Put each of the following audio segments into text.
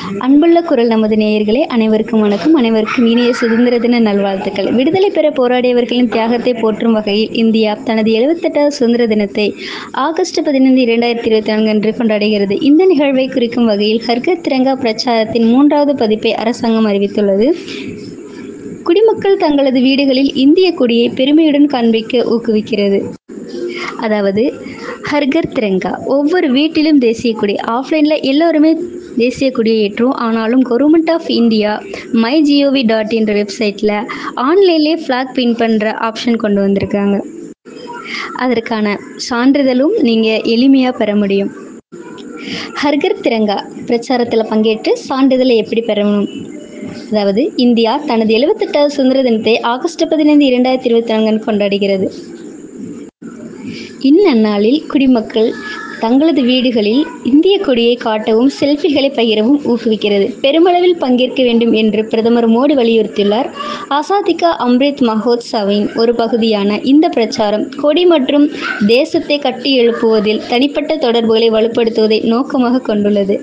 அன்புள்ள குரல் நமது நேயர்களே அனைவருக்கும் வணக்கம் அனைவருக்கும் இனிய சுதந்திர தின நல்வாழ்த்துக்கள் விடுதலை பெற போராடியவர்களின் தியாகத்தை போற்றும் வகையில் இந்தியா தனது எழுபத்தெட்டாவது சுதந்திர தினத்தை ஆகஸ்ட் பதினைந்து இரண்டாயிரத்தி இருபத்தி நான்கு அன்று கொண்டாடுகிறது இந்த நிகழ்வை குறிக்கும் வகையில் ஹர்கத் திரங்கா பிரச்சாரத்தின் மூன்றாவது பதிப்பை அரசாங்கம் அறிவித்துள்ளது குடிமக்கள் தங்களது வீடுகளில் இந்திய கொடியை பெருமையுடன் காண்பிக்க ஊக்குவிக்கிறது அதாவது ஹர்கர் திரங்கா ஒவ்வொரு வீட்டிலும் தேசிய கொடி ஆஃப்லைனில் எல்லோருமே தேசிய கொடியை ஏற்றுவோம் ஆனாலும் government of India my G O V dot என்ற வெப்சைட்டில் ஆன்லைன்லேயே ஃப்ளாக் பின் பண்ணுற ஆப்ஷன் கொண்டு வந்திருக்காங்க அதற்கான சான்றிதழும் நீங்கள் எளிமையாக பெற முடியும் ஹர்கர் திரங்கா பிரச்சாரத்தில் பங்கேற்று சான்றிதழை எப்படி பெறணும் அதாவது இந்தியா தனது எழுபத்தெட்டாவது சுதந்திர தினத்தை ஆகஸ்ட் பதினைந்து இரண்டாயிரத்தி இருபத்தி நான்கு கொண்டாடுகிறது இந்நன்னாளில் குடிமக்கள் தங்களது வீடுகளில் இந்திய கொடியை காட்டவும் செல்ஃபிகளை பகிரவும் ஊக்குவிக்கிறது பெருமளவில் பங்கேற்க வேண்டும் என்று பிரதமர் மோடி வலியுறுத்தியுள்ளார் ஆசாதிகா அம்ரித் மகோத்சவின் ஒரு பகுதியான இந்த பிரச்சாரம் கொடி மற்றும் தேசத்தை கட்டி எழுப்புவதில் தனிப்பட்ட தொடர்புகளை வலுப்படுத்துவதை நோக்கமாக கொண்டுள்ளது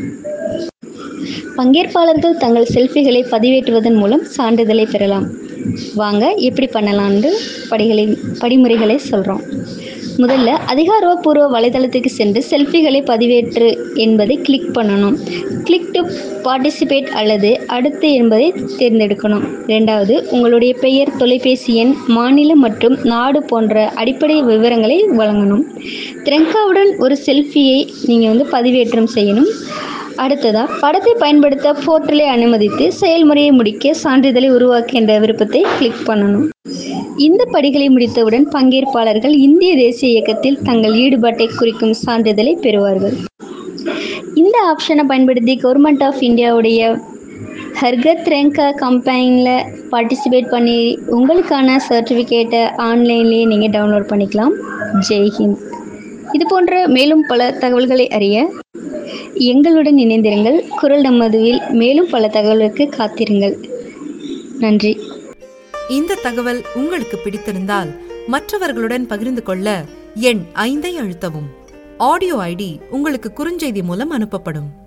பங்கேற்பாளர்கள் தங்கள் செல்ஃபிகளை பதிவேற்றுவதன் மூலம் சான்றிதழை பெறலாம் வாங்க எப்படி பண்ணலான்னு படிகளை படிமுறைகளை சொல்கிறோம் முதல்ல அதிகாரப்பூர்வ வலைதளத்துக்கு சென்று செல்ஃபிகளை பதிவேற்று என்பதை கிளிக் பண்ணணும் கிளிக் டு பார்ட்டிசிபேட் அல்லது அடுத்து என்பதை தேர்ந்தெடுக்கணும் ரெண்டாவது உங்களுடைய பெயர் தொலைபேசி எண் மாநிலம் மற்றும் நாடு போன்ற அடிப்படை விவரங்களை வழங்கணும் திரங்காவுடன் ஒரு செல்ஃபியை நீங்கள் வந்து பதிவேற்றம் செய்யணும் அடுத்ததா படத்தை பயன்படுத்த போர்ட்டலை அனுமதித்து செயல்முறையை முடிக்க சான்றிதழை உருவாக்க என்ற விருப்பத்தை கிளிக் பண்ணணும் இந்த படிகளை முடித்தவுடன் பங்கேற்பாளர்கள் இந்திய தேசிய இயக்கத்தில் தங்கள் ஈடுபாட்டை குறிக்கும் சான்றிதழை பெறுவார்கள் இந்த ஆப்ஷனை பயன்படுத்தி கவர்மெண்ட் ஆஃப் இந்தியாவுடைய ஹர்கத் ரேங்கா கம்பெனியில் பார்ட்டிசிபேட் பண்ணி உங்களுக்கான சர்டிஃபிகேட்டை ஆன்லைன்லேயே நீங்கள் டவுன்லோட் பண்ணிக்கலாம் ஜெய்ஹிந்த் இது போன்ற மேலும் பல தகவல்களை அறிய எங்களுடன் இணைந்திருங்கள் குரல் நமதுவில் மேலும் பல தகவலுக்கு காத்திருங்கள் நன்றி இந்த தகவல் உங்களுக்கு பிடித்திருந்தால் மற்றவர்களுடன் பகிர்ந்து கொள்ள எண் ஐந்தை அழுத்தவும் ஆடியோ ஐடி உங்களுக்கு குறுஞ்செய்தி மூலம் அனுப்பப்படும்